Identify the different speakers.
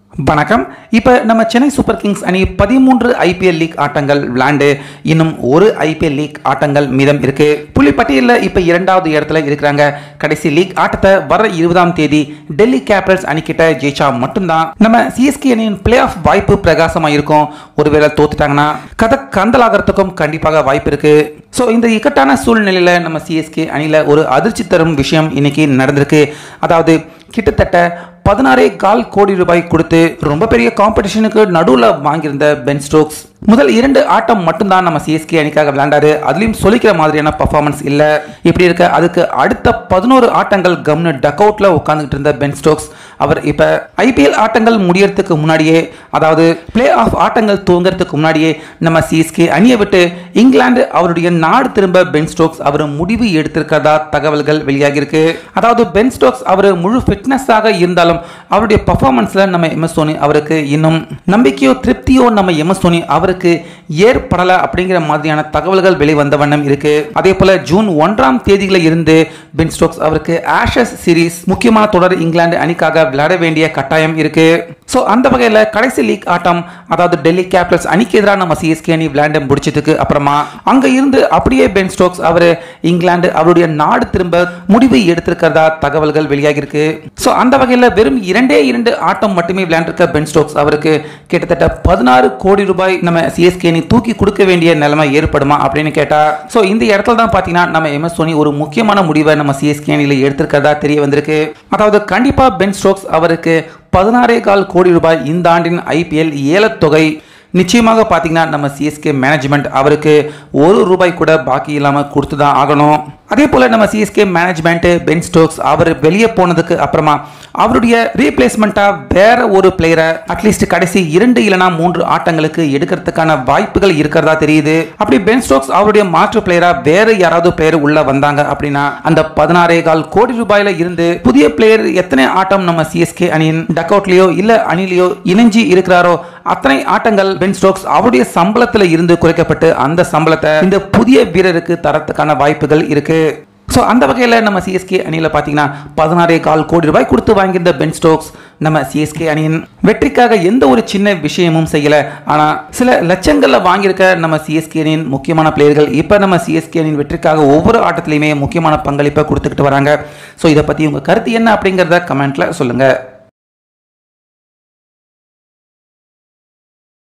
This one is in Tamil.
Speaker 1: வணக்கம் இப்போ நம்ம சென்னை சூப்பர் கிங்ஸ் அணி பதிமூன்று ஐபிஎல் லீக் ஆட்டங்கள் விளையாண்டு இன்னும் ஒரு ஐபிஎல் லீக் ஆட்டங்கள் மீதம் இருக்கு புள்ளி பட்டியலில் இப்போ இரண்டாவது இடத்துல இருக்கிறாங்க கடைசி லீக் ஆட்டத்தை வர இருபதாம் தேதி டெல்லி கேபிட்டல்ஸ் அணிக்கிட்ட ஜெயிச்சா மட்டும்தான் நம்ம சிஎஸ்கே அணியின் பிளே ஆஃப் வாய்ப்பு பிரகாசமாக இருக்கும் ஒருவேளை தோத்துட்டாங்கன்னா கதை கந்தலாகிறதுக்கும் கண்டிப்பாக வாய்ப்பு இருக்கு ஸோ இந்த இக்கட்டான சூழ்நிலையில் நம்ம சிஎஸ்கே அணியில் ஒரு அதிர்ச்சி தரும் விஷயம் இன்னைக்கு நடந்திருக்கு அதாவது கிட்டத்தட்ட பதினாறே கால் கோடி ரூபாய் கொடுத்து ரொம்ப பெரிய காம்படிஷனுக்கு நடுவில் வாங்கியிருந்த பென் ஸ்டோக்ஸ் முதல் இரண்டு ஆட்டம் மட்டும்தான் நம்ம சிஎஸ்கே அணிக்காக விளையாண்டாரு அதுலயும் சொல்லிக்கிற மாதிரியான பர்ஃபார்மன்ஸ் இல்ல இப்படி இருக்க அதுக்கு அடுத்த பதினோரு ஆட்டங்கள் கம்னு டக் அவுட்ல உட்காந்துட்டு இருந்த பென் ஸ்டோக்ஸ் அவர் இப்ப ஐபிஎல் ஆட்டங்கள் முடியறதுக்கு முன்னாடியே அதாவது பிளே ஆஃப் ஆட்டங்கள் துவங்கறதுக்கு முன்னாடியே நம்ம சிஎஸ்கே அணியை விட்டு இங்கிலாந்து அவருடைய நாடு திரும்ப பென் ஸ்டோக்ஸ் அவர் முடிவு எடுத்திருக்கிறதா தகவல்கள் வெளியாகி இருக்கு அதாவது பென் ஸ்டோக்ஸ் அவர் முழு ஃபிட்னஸாக இருந்தாலும் அவருடைய பர்ஃபார்மன்ஸ்ல நம்ம எம்எஸ் தோனி அவருக்கு இன்னும் நம்பிக்கையோ திருப்தியோ நம்ம எம்எஸ் தோனி அவருக்கு ஏற்படல அப்படிங்கிற மாதிரியான தகவல்கள் வெளிவந்த வண்ணம் இருக்கு அதே போல ஜூன் ஒன்றாம் தேதியில இருந்து பென் ஸ்டோக்ஸ் அவருக்கு ஆஷஸ் சீரிஸ் முக்கியமான தொடர் இங்கிலாந்து அணிக்காக விளையாட வேண்டிய கட்டாயம் இருக்கு ஸோ அந்த வகையில் கடைசி லீக் ஆட்டம் அதாவது டெல்லி கேபிட்டல்ஸ் அணிக்கு எதிராக நம்ம சிஎஸ்கே அணி விளையாண்டு முடிச்சதுக்கு அப்புறமா அங்க இருந்து அப்படியே பென் ஸ்டோக்ஸ் அவர் இங்கிலாந்து அவருடைய நாடு திரும்ப முடிவு எடுத்திருக்கிறதா தகவல்கள் வெளியாகி இருக்கு ஸோ அந்த வகையில் வெறும் இரண்டே இரண்டு ஆட்டம் மட்டுமே விளையாண்டிருக்க பென் ஸ்டோக்ஸ் அவருக்கு கிட்டத்தட்ட பதினாறு கோடி ரூபாய் நம்ம சிஎஸ்கே அணி தூக்கி கொடுக்க வேண்டிய நிலைமை ஏற்படுமா அப்படின்னு கேட்டா ஸோ இந்த இடத்துல தான் பார்த்தீங்கன்னா நம்ம எம்எஸ் தோனி ஒரு முக்கியமான முடிவை நம்ம சிஎஸ்கே அணியில் எடுத்திருக்கிறதா தெரிய வந்திருக்கு அதாவது கண்டிப்பா பென் ஸ்டோக்ஸ் அவருக்கு பதினாறே கால் கோடி ரூபாய் இந்த ஆண்டின் ஐபிஎல் ஏலத்தொகை நிச்சயமாக பார்த்தீங்கன்னா நம்ம சிஎஸ்கே மேனேஜ்மெண்ட் அவருக்கு ஒரு ரூபாய் கூட பாக்கி இல்லாமல் கொடுத்து தான் ஆகணும் அதே போல் நம்ம சிஎஸ்கே மேனேஜ்மெண்ட் பென் ஸ்டோக்ஸ் அவர் வெளியே போனதுக்கு அப்புறமா அவருடைய ரீப்ளேஸ்மெண்ட்டாக வேற ஒரு பிளேயரை அட்லீஸ்ட் கடைசி இரண்டு இல்லைனா மூன்று ஆட்டங்களுக்கு எடுக்கிறதுக்கான வாய்ப்புகள் இருக்கிறதா தெரியுது அப்படி பென் ஸ்டோக்ஸ் அவருடைய மாற்று பிளேயரா வேற யாராவது பிளேயர் உள்ள வந்தாங்க அப்படின்னா அந்த பதினாறே கால் கோடி ரூபாயில இருந்து புதிய பிளேயர் எத்தனை ஆட்டம் நம்ம சிஎஸ்கே அணியின் டக் அவுட்லயோ இல்ல அணிலையோ இணைஞ்சி இருக்கிறாரோ அத்தனை ஆட்டங்கள் பென் ஸ்டோக்ஸ் அவருடைய சம்பளத்துல இருந்து குறைக்கப்பட்டு அந்த சம்பளத்தை இந்த புதிய வீரருக்கு தரத்துக்கான வாய்ப்புகள் இருக்கு ஸோ அந்த வகையில் நம்ம சிஎஸ்கே அணியில் பார்த்தீங்கன்னா பதினாறே கால் கோடி ரூபாய் கொடுத்து வாங்கியிருந்த பென் ஸ்டோக்ஸ் நம்ம சிஎஸ்கே அணியின் வெற்றிக்காக எந்த ஒரு சின்ன விஷயமும் செய்யலை ஆனால் சில லட்சங்களில் வாங்கியிருக்க நம்ம சிஎஸ்கே அணியின் முக்கியமான பிளேயர்கள் இப்போ நம்ம சிஎஸ்கே அணியின் வெற்றிக்காக ஒவ்வொரு ஆட்டத்திலையுமே முக்கியமான பங்களிப்பை கொடுத்துக்கிட்டு வராங்க ஸோ இதை பற்றி உங்கள் கருத்து என்ன அப்படிங்கிறத கமெண்ட்டில் சொல்லுங்கள்